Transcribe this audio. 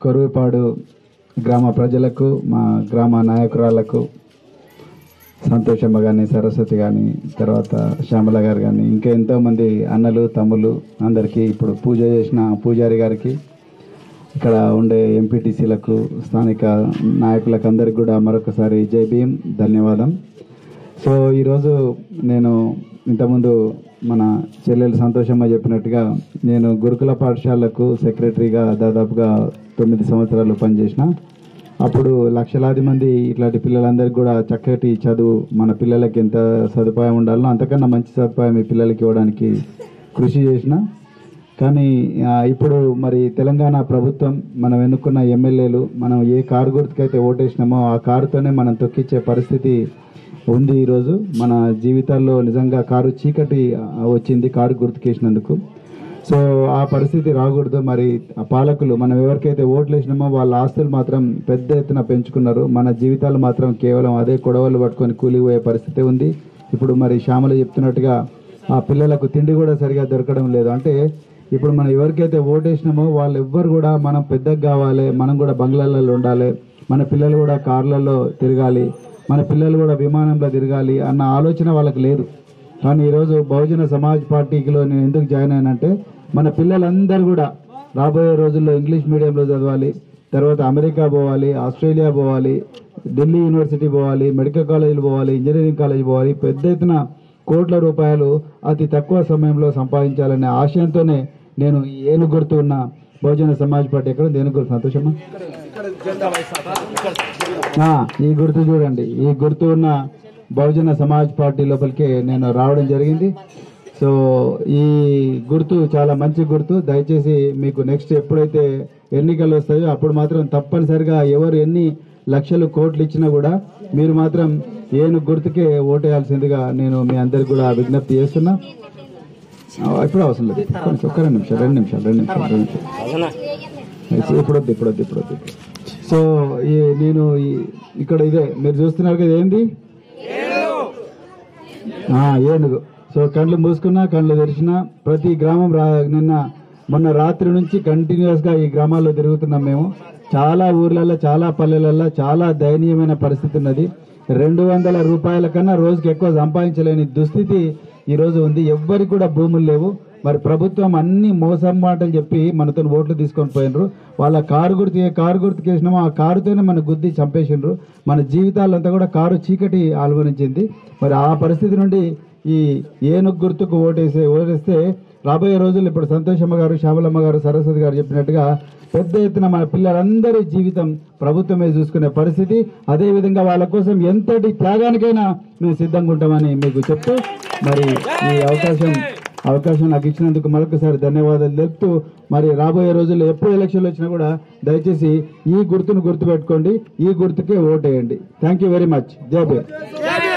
కొరువుపాడు గ్రామ ప్రజలకు మా గ్రామ నాయకురాళ్లకు సంతోషమ్మ కానీ సరస్వతి కానీ తర్వాత శ్యామల గారు కానీ ఇంకా ఎంతోమంది అన్నలు తమ్ముళ్ళు అందరికీ ఇప్పుడు పూజ చేసిన పూజారి గారికి ఇక్కడ ఉండే ఎంపీటీసీలకు స్థానిక నాయకులకు అందరికి కూడా మరొకసారి జై భీం ధన్యవాదం సో ఈరోజు నేను ఇంతకుముందు మన చెల్లెలు సంతోషమ్మ చెప్పినట్టుగా నేను గురుకుల పాఠశాలకు సెక్రటరీగా దాదాపుగా తొమ్మిది సంవత్సరాలు పనిచేసిన అప్పుడు లక్షలాది మంది ఇట్లాంటి పిల్లలందరికీ కూడా చక్కటి చదువు మన పిల్లలకి ఎంత సదుపాయం ఉండాలో అంతకన్నా మంచి సదుపాయం ఈ పిల్లలకి ఇవ్వడానికి కృషి చేసిన కానీ ఆ, ఇప్పుడు మరి తెలంగాణ ప్రభుత్వం మనం ఎన్నుకున్న ఎమ్మెల్యేలు మనం ఏ కారు గుర్తుకైతే ఓటేసినామో ఆ కారుతోనే మనం తొక్కిచ్చే పరిస్థితి ఉంది ఈరోజు మన జీవితాల్లో నిజంగా కారు చీకటి ఆ, వచ్చింది కారు గుర్తుకేసినందుకు సో ఆ పరిస్థితి రాకూడదు మరి ఆ పాలకులు మనం ఎవరికైతే ఓట్లు వేసినామో వాళ్ళ ఆస్తులు మాత్రం పెద్ద ఎత్తున పెంచుకున్నారు మన జీవితాలు మాత్రం కేవలం అదే కొడవలు పట్టుకొని కూలిపోయే పరిస్థితి ఉంది ఇప్పుడు మరి శ్యామలు చెప్తున్నట్టుగా ఆ పిల్లలకు తిండి కూడా సరిగా దొరకడం లేదు అంటే ఇప్పుడు మనం ఎవరికైతే ఓటేసినామో వాళ్ళు ఎవ్వరు కూడా మనం పెద్దగా కావాలి మనం కూడా బంగ్లాలలో ఉండాలి మన పిల్లలు కూడా కార్లలో తిరగాలి మన పిల్లలు కూడా విమానంలో తిరగాలి అన్న ఆలోచన వాళ్ళకి లేదు కానీ ఈరోజు బహుజన సమాజ్ పార్టీలో నేను ఎందుకు జాయిన్ అయినంటే మన పిల్లలందరూ కూడా రాబోయే రోజుల్లో ఇంగ్లీష్ మీడియంలో చదవాలి తర్వాత అమెరికా పోవాలి ఆస్ట్రేలియా పోవాలి ఢిల్లీ యూనివర్సిటీ పోవాలి మెడికల్ కాలేజీలు పోవాలి ఇంజనీరింగ్ కాలేజ్ పోవాలి పెద్ద ఎత్తున కోట్ల రూపాయలు అతి తక్కువ సమయంలో సంపాదించాలనే ఆశయంతోనే నేను ఈ ఏనుగు గుర్తు ఉన్న బహుజన సమాజ్ పార్టీ ఎక్కడ ఉంది? ఏనుగు గుర్తు సంతోషమా ఆ, ఈ గుర్తు చూడండి ఈ గుర్తు ఉన్న బహుజన సమాజ్ పార్టీ లోపలికి నేను రావడం జరిగింది సో ఈ గుర్తు చాలా మంచి గుర్తు దయచేసి మీకు నెక్స్ట్ ఎప్పుడైతే ఎన్నికలు వస్తాయో అప్పుడు మాత్రం తప్పనిసరిగా ఎవరు ఎన్ని లక్షలు కోట్లు ఇచ్చినా కూడా మీరు మాత్రం ఏను గుర్తుకే ఓటేయాల్సిందిగా నేను మీ అందరికి కూడా విజ్ఞప్తి చేస్తున్నా ఆ, ఇప్పుడు అవసరం లేదు కొంచెం ఒక్క రెండు నిమిషాలు రెండు నిమిషాలు రెండు నిమిషాలు రెండు నిమిషాలు ఇప్పుడు వద్దు ఇప్పుడు వద్దు ఇప్పుడు వద్దు సో ఈ నేను ఈ- ఇక్కడ ఇదే మీరు చూస్తున్నారు కదా ఏంది ఆ, ఏనుగు సో కళ్ళు మూసుకున్నా కళ్ళు తెరిచినా ప్రతి గ్రామం రా నిన్న మొన్న రాత్రి నుంచి కంటిన్యూస్ గా ఈ గ్రామాల్లో తిరుగుతున్నాం మేము చాలా ఊర్లలో చాలా పల్లెలలో చాలా దయనీయమైన పరిస్థితి ఉన్నది రెండు వందల రూపాయల కన్నా రోజుకి ఎక్కువ సంపాదించలేని దుస్థితి ఈ రోజు ఉంది ఎవ్వరికి కూడా భూములు లేవు మరి ప్రభుత్వం అన్ని మోసం మాటలు చెప్పి మనతో ఓట్లు తీసుకొని పోయినరు వాళ్ళ కారు గుర్తు ఏ కారు గుర్తుకు వేసినామో ఆ కారుతోనే మన గుద్ది చంపేసిండ్రు మన జీవితాలంతా కూడా కారు చీకటి ఆల్వనించింది మరి ఆ పరిస్థితి నుండి ఈ ఏనుగు గుర్తుకు ఓటేసే ఓటేస్తే రాబోయే రోజుల్లో ఇప్పుడు సంతోషమ్మ గారు శ్యామలమ్మ గారు సరస్వతి గారు చెప్పినట్టుగా పెద్ద ఎత్తున మన పిల్లలందరి జీవితం ప్రభుత్వమే చూసుకునే పరిస్థితి అదే విధంగా వాళ్ళ కోసం ఎంతటి త్యాగానికైనా మేము సిద్ధంగా ఉంటామని మీకు చెప్తూ మరి ఈ అవకాశం అవకాశం నాకు ఇచ్చినందుకు మరొకసారి ధన్యవాదాలు తెలుపుతూ మరి రాబోయే రోజుల్లో ఎప్పుడు ఎలక్షన్లు వచ్చినా కూడా దయచేసి ఈ గుర్తును గుర్తుపెట్టుకోండి ఈ గుర్తుకే ఓటేయండి థ్యాంక్ యూ వెరీ మచ్ జై భీమ్